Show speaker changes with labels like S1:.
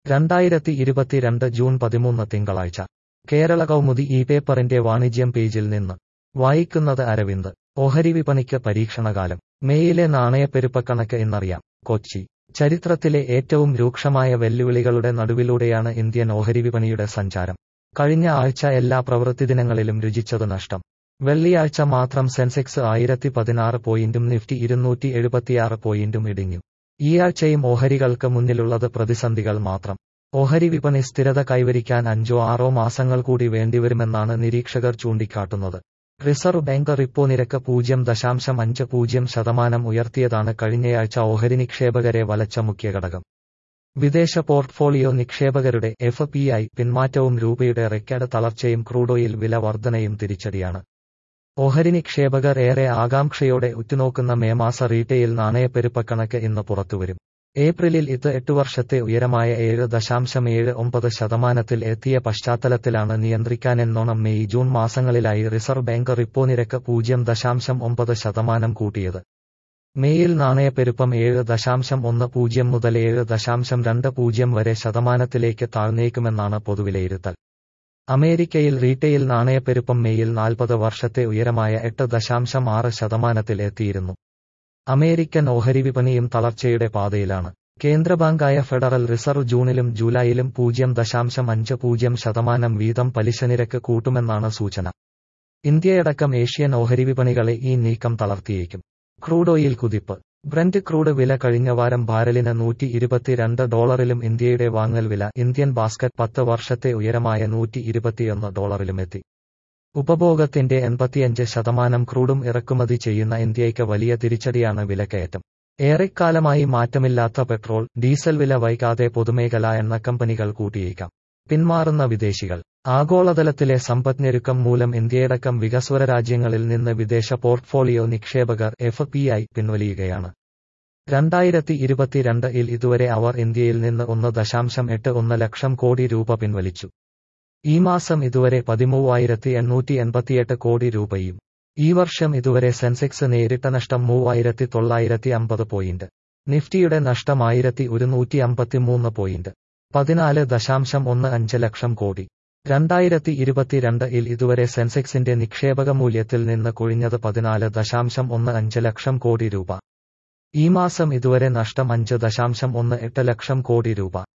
S1: രണ്ടായിരത്തി ഇരുപത്തിരണ്ട് ജൂൺ പതിമൂന്ന് തിങ്കളാഴ്ച കേരള കൗമുദി ഈ പേപ്പറിന്റെ വാണിജ്യം പേജിൽ നിന്ന് വായിക്കുന്നത് അരവിന്ദ് ഓഹരി വിപണിക്ക് പരീക്ഷണകാലം മേയിലെ നാണയപ്പെരുപ്പക്കണക്ക് എന്നറിയാം കൊച്ചി ചരിത്രത്തിലെ ഏറ്റവും രൂക്ഷമായ വെല്ലുവിളികളുടെ നടുവിലൂടെയാണ് ഇന്ത്യൻ ഓഹരി വിപണിയുടെ സഞ്ചാരം കഴിഞ്ഞ ആഴ്ച എല്ലാ പ്രവൃത്തിദിനങ്ങളിലും രുചിച്ചത് നഷ്ടം വെള്ളിയാഴ്ച മാത്രം സെൻസെക്സ് ആയിരത്തി പതിനാറ് പോയിന്റും നിഫ്റ്റി ഇരുന്നൂറ്റി എഴുപത്തിയാറ് പോയിന്റും ഇടിഞ്ഞു ഈയാഴ്ചയും ഓഹരികൾക്ക് മുന്നിലുള്ളത് പ്രതിസന്ധികൾ മാത്രം ഓഹരി വിപണി സ്ഥിരത കൈവരിക്കാൻ അഞ്ചോ ആറോ മാസങ്ങൾ കൂടി വേണ്ടിവരുമെന്നാണ് നിരീക്ഷകർ ചൂണ്ടിക്കാട്ടുന്നത് റിസർവ് ബാങ്ക് റിപ്പോ നിരക്ക് പൂജ്യം ദശാംശം അഞ്ച് പൂജ്യം ശതമാനം ഉയർത്തിയതാണ് കഴിഞ്ഞയാഴ്ച ഓഹരി നിക്ഷേപകരെ വലച്ച മുഖ്യ ഘടകം വിദേശ പോർട്ട്ഫോളിയോ നിക്ഷേപകരുടെ എഫ് പി ഐ പിന്മാറ്റവും രൂപയുടെ റെക്കോർഡ് തളർച്ചയും ക്രൂഡോയിൽ വില വർധനയും തിരിച്ചടിയാണ് ഓഹരി നിക്ഷേപകർ ഏറെ ആകാംക്ഷയോടെ ഉറ്റുനോക്കുന്ന മേമാസ റീറ്റെയിൽ നാണയപ്പെരുപ്പക്കണക്ക് ഇന്ന് പുറത്തുവരും ഏപ്രിലിൽ ഇത് എട്ട് വർഷത്തെ ഉയരമായ ഏഴ് ദശാംശം ഏഴ് ഒമ്പത് ശതമാനത്തിൽ എത്തിയ പശ്ചാത്തലത്തിലാണ് നിയന്ത്രിക്കാനെന്നോണം മെയ് ജൂൺ മാസങ്ങളിലായി റിസർവ് ബാങ്ക് റിപ്പോ നിരക്ക് പൂജ്യം ദശാംശം ഒമ്പത് ശതമാനം കൂട്ടിയത് മേയിൽ നാണയപ്പെരുപ്പം ഏഴ് ദശാംശം ഒന്ന് പൂജ്യം മുതൽ ഏഴ് ദശാംശം രണ്ട് പൂജ്യം വരെ ശതമാനത്തിലേക്ക് താഴ്ന്നേക്കുമെന്നാണ് പൊതുവിലയിരുത്തൽ അമേരിക്കയിൽ റീറ്റെയിൽ നാണയപ്പെരുപ്പം മെയ്യിൽ നാൽപ്പത് വർഷത്തെ ഉയരമായ എട്ട് ദശാംശം ആറ് ശതമാനത്തിൽ എത്തിയിരുന്നു അമേരിക്കൻ ഓഹരി വിപണിയും തളർച്ചയുടെ പാതയിലാണ് കേന്ദ്ര ബാങ്കായ ഫെഡറൽ റിസർവ് ജൂണിലും ജൂലൈയിലും പൂജ്യം ദശാംശം അഞ്ച് പൂജ്യം ശതമാനം വീതം പലിശ നിരക്ക് കൂട്ടുമെന്നാണ് സൂചന ഇന്ത്യയടക്കം ഏഷ്യൻ ഓഹരി വിപണികളെ ഈ നീക്കം തളർത്തിയേക്കും ക്രൂഡ് ഓയിൽ കുതിപ്പ് ബ്രന്റ് ക്രൂഡ് വില കഴിഞ്ഞ വാരം ബാരലിന് നൂറ്റി ഇരുപത്തിരണ്ട് ഡോളറിലും ഇന്ത്യയുടെ വാങ്ങൽ വില ഇന്ത്യൻ ബാസ്ക്കറ്റ് പത്ത് വർഷത്തെ ഉയരമായ നൂറ്റി ഇരുപത്തിയൊന്ന് ഡോളറിലുമെത്തി ഉപഭോഗത്തിന്റെ എൺപത്തിയഞ്ച് ശതമാനം ക്രൂഡും ഇറക്കുമതി ചെയ്യുന്ന ഇന്ത്യയ്ക്ക് വലിയ തിരിച്ചടിയാണ് വിലക്കയറ്റം ഏറെക്കാലമായി മാറ്റമില്ലാത്ത പെട്രോൾ ഡീസൽ വില വൈകാതെ പൊതുമേഖലാ എണ്ണ കമ്പനികൾ കൂട്ടിയേക്കാം പിന്മാറുന്ന വിദേശികൾ ആഗോളതലത്തിലെ സമ്പദ്ഞെരുക്കം മൂലം ഇന്ത്യയടക്കം വികസ്വര രാജ്യങ്ങളിൽ നിന്ന് വിദേശ പോർട്ട്ഫോളിയോ നിക്ഷേപകർ എഫ് പി ഐ പിൻവലിയുകയാണ് രണ്ടായിരത്തി ഇരുപത്തിരണ്ടിൽ ഇതുവരെ അവർ ഇന്ത്യയിൽ നിന്ന് ഒന്ന് ദശാംശം എട്ട് ഒന്ന് ലക്ഷം കോടി രൂപ പിൻവലിച്ചു ഈ മാസം ഇതുവരെ പതിമൂവായിരത്തി എണ്ണൂറ്റി എൺപത്തിയെട്ട് കോടി രൂപയും ഈ വർഷം ഇതുവരെ സെൻസെക്സ് നേരിട്ട നഷ്ടം മൂവായിരത്തി തൊള്ളായിരത്തി അമ്പത് പോയിന്റ് നിഫ്റ്റിയുടെ നഷ്ടം ആയിരത്തി ഒരുന്നൂറ്റി അമ്പത്തിമൂന്ന് പോയിന്റ് പതിനാല് ദശാംശം ഒന്ന് അഞ്ച് ലക്ഷം കോടി രണ്ടായിരത്തി ഇരുപത്തിരണ്ടിൽ ഇതുവരെ സെൻസെക്സിന്റെ നിക്ഷേപക മൂല്യത്തിൽ നിന്ന് കൊഴിഞ്ഞത് പതിനാല് ദശാംശം ഒന്ന് അഞ്ച് ലക്ഷം കോടി രൂപ ഈ മാസം ഇതുവരെ നഷ്ടം അഞ്ച് ദശാംശം ഒന്ന് എട്ട് ലക്ഷം കോടി രൂപ